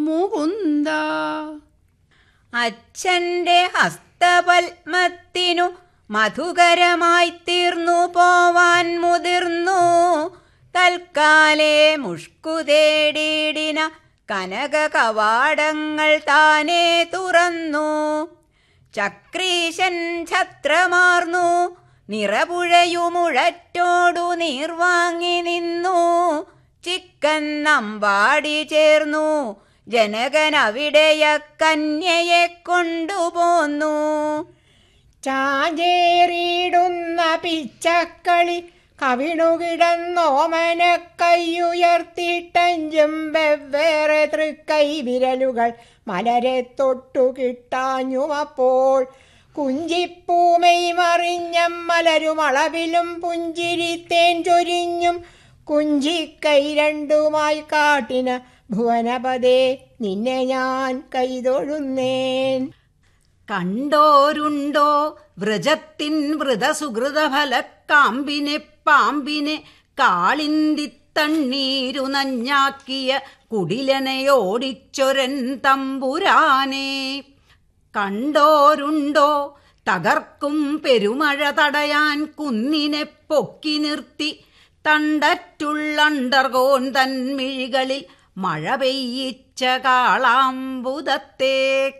മുകുന്ദ അച്ഛന്റെ ഹസ്തപത്മത്തിനു മധുകരമായി തീർന്നു പോവാൻ മുതിർന്നു തൽക്കാലേ മുഷ്കു തേടിയിടിന കനക കവാടങ്ങൾ താനേ തുറന്നു ചക്രീശൻ ഛത്രമാർന്നു നിറപുഴയുമുഴറ്റോടു നീർവാങ്ങി നിന്നു ചിക്കൻ നമ്പാടി ചേർന്നു ജനകൻ അവിടെയ കന്യയെ കൊണ്ടുപോന്നു ചാഞ്ചേറിയിടുന്ന പിച്ചക്കളി കവിണുകിടന്നോമന കൈയുയർത്തിയിട്ടഞ്ചും വെവ്വേറെ തൃക്കൈ വിരലുകൾ മലരെ തൊട്ടു കിട്ടാഞ്ഞുമപ്പോൾ കുഞ്ചിപ്പൂമൈ മറിഞ്ഞം മലരും അളവിലും പുഞ്ചിരിത്തേൻ ചൊരിഞ്ഞും കുഞ്ചിക്കൈ രണ്ടുമായി കാട്ടിന ഭുവനപദേ നിന്നെ ഞാൻ കൈതൊഴുന്നേൻ കണ്ടോരുണ്ടോ വ്രജത്തിൻ വ്രതസുഹൃതഫലക്കാമ്പിനെ പാമ്പിനെ കാളിന്തിത്തണ്ണീരു നഞ്ഞാക്കിയ കുടിലനയോടിച്ചൊരൻ തമ്പുരാനെ കണ്ടോരുണ്ടോ തകർക്കും പെരുമഴ തടയാൻ കുന്നിനെ പൊക്കി നിർത്തി തണ്ടറ്റുള്ളണ്ടർകോൻ തൻമിഴികളിൽ മഴ പെയ്യിച്ച കാളാമ്പുതത്തെ